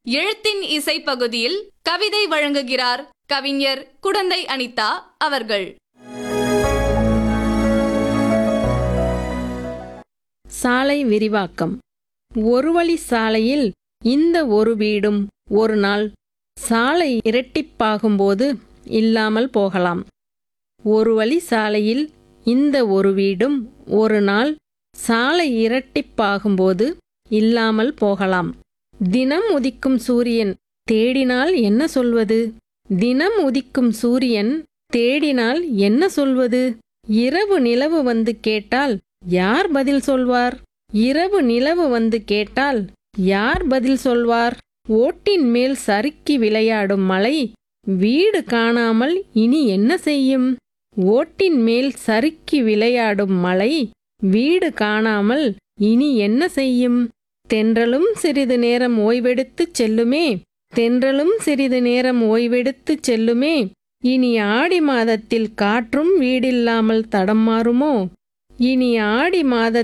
எழுத்தின் இசை பகுதியில் கவிதை வழங்குகிறார் கவிஞர் குடந்தை அனிதா அவர்கள் சாலை விரிவாக்கம் ஒரு வழி சாலையில் இந்த ஒரு வீடும் ஒரு நாள் சாலை இரட்டிப்பாகும்போது இல்லாமல் போகலாம் ஒரு வழி சாலையில் இந்த ஒரு வீடும் ஒரு நாள் சாலை இரட்டிப்பாகும்போது இல்லாமல் போகலாம் தினம் உதிக்கும் சூரியன் தேடினால் என்ன சொல்வது தினம் உதிக்கும் சூரியன் தேடினால் என்ன சொல்வது இரவு நிலவு வந்து கேட்டால் யார் பதில் சொல்வார் இரவு நிலவு வந்து கேட்டால் யார் பதில் சொல்வார் ஓட்டின் மேல் சறுக்கி விளையாடும் மலை வீடு காணாமல் இனி என்ன செய்யும் ஓட்டின் மேல் சறுக்கி விளையாடும் மலை வீடு காணாமல் இனி என்ன செய்யும் தென்றலும் சிறிது நேரம் ஓய்வெடுத்துச் செல்லுமே தென்றலும் சிறிது நேரம் ஓய்வெடுத்துச் செல்லுமே இனி ஆடி மாதத்தில் காற்றும் வீடில்லாமல் தடம் மாறுமோ இனி ஆடி மாதத்தில்